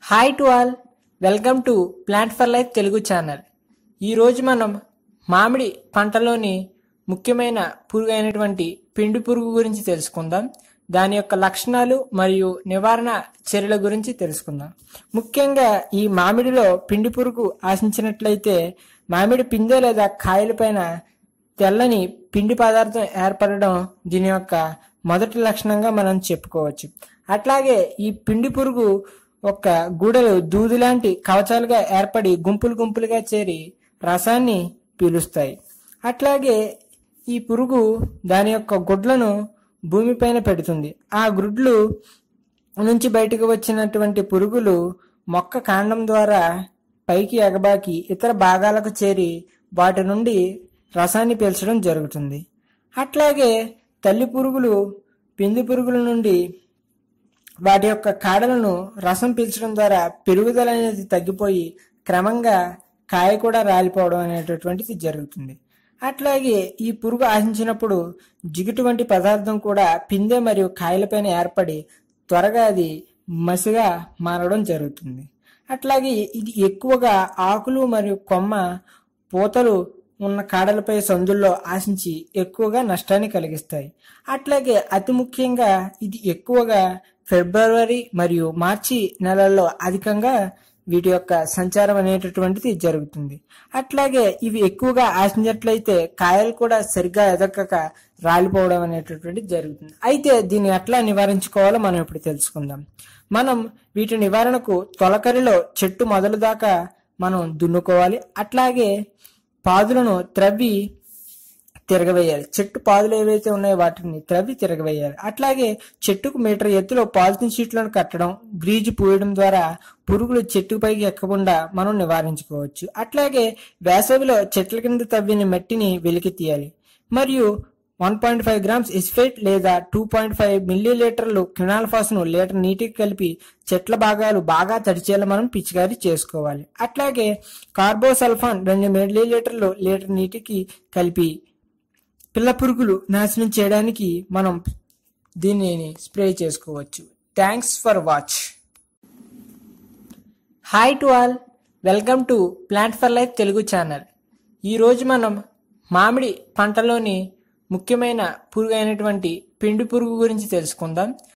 hi to all welcome to plant for life Telugu channel ఈరోజు మనం మామిడి పంటలోని ముఖ్యమైన పురుగు అయినటువంటి పిండి పురుగు గురించి తెలుసుకుందాం దాని యొక్క లక్షణాలు మరియు నివారణ చర్యల గురించి తెలుసుకుందాం ముఖ్యంగా ఈ మామిడిలో పిండి పురుగు ఆశించినట్లయితే మామిడి పిందె లేదా కాయలపైన తెల్లని పిండి పదార్థం ఏర్పడడం దీని యొక్క మొదటి లక్షణంగా మనం చెప్పుకోవచ్చు అట్లాగే ఈ పిండి పురుగు ఒక గూడలు దూది లాంటి కవచాలుగా ఏర్పడి గుంపులు గుంపులుగా చేరి రసాన్ని పీలుస్తాయి అట్లాగే ఈ పురుగు దాని యొక్క గుడ్లను భూమిపైన పెడుతుంది ఆ గుడ్లు నుంచి బయటకు వచ్చినటువంటి పురుగులు మొక్క కాండం ద్వారా పైకి ఎగబాకి ఇతర భాగాలకు చేరి వాటి నుండి రసాన్ని పీల్చడం జరుగుతుంది అట్లాగే తల్లి పురుగులు పిండి పురుగుల నుండి వాటి యొక్క కాడలను రసం పీల్చడం ద్వారా పెరుగుదల అనేది తగ్గిపోయి క్రమంగా కాయ కూడా రాలిపోవడం అనేటటువంటిది జరుగుతుంది అట్లాగే ఈ పురుగు ఆశించినప్పుడు జిగుటు వంటి పదార్థం కూడా పిందె మరియు కాయలపైన ఏర్పడి త్వరగా అది మసిగా మారడం జరుగుతుంది అట్లాగే ఇది ఎక్కువగా ఆకులు మరియు కొమ్మ పూతలు ఉన్న కాడలపై సందుల్లో ఆశించి ఎక్కువగా నష్టాన్ని కలిగిస్తాయి అట్లాగే అతి ముఖ్యంగా ఇది ఎక్కువగా ఫిబ్రవరి మరియు మార్చి నెలల్లో అధికంగా వీటి యొక్క సంచారం అనేటటువంటిది జరుగుతుంది అట్లాగే ఇవి ఎక్కువగా ఆశించినట్లయితే కాయలు కూడా సరిగ్గా ఎదగక రాలిపోవడం అనేటటువంటిది జరుగుతుంది అయితే దీన్ని ఎట్లా నివారించుకోవాలో మనం ఇప్పుడు తెలుసుకుందాం మనం వీటి నివారణకు తొలకరిలో చెట్టు మొదలు దాకా మనం దున్నుకోవాలి అట్లాగే పాదులను త్రవ్వి తిరగవేయాలి చెట్టు పాదులు ఏవైతే ఉన్నాయో వాటిని త్రవ్వి తిరగవేయాలి అట్లాగే చెట్టుకు మీటర్ ఎత్తులో పాలిథిన్ షీట్లను కట్టడం గ్రీజు పూయడం ద్వారా పురుగులు చెట్టు పైకి ఎక్కకుండా మనం నివారించుకోవచ్చు అట్లాగే వేసవిలో చెట్ల కింద తవ్విన మట్టిని వెలికి తీయాలి మరియు వన్ పాయింట్ ఫైవ్ గ్రామ్స్ ఇస్ఫేట్ లేదా టూ పాయింట్ ఫైవ్ మిల్లీ లీటర్లు క్వినాల్ఫాస్ ను లీటర్ నీటికి కలిపి చెట్ల భాగాలు బాగా తడిచేలా మనం పిచికారీ చేసుకోవాలి అట్లాగే కార్బోసల్ఫాన్ రెండు మిల్లీ లీటర్లు లీటర్ నీటికి కలిపి పిల్ల పురుగులు నాశనం చేయడానికి మనం దీనిని స్ప్రే చేసుకోవచ్చు thanks for watch hi to all welcome to plant for life Telugu channel ఈరోజు మనం మామిడి పంటలోని ముఖ్యమైన పురుగు అయినటువంటి పిండి పురుగు గురించి తెలుసుకుందాం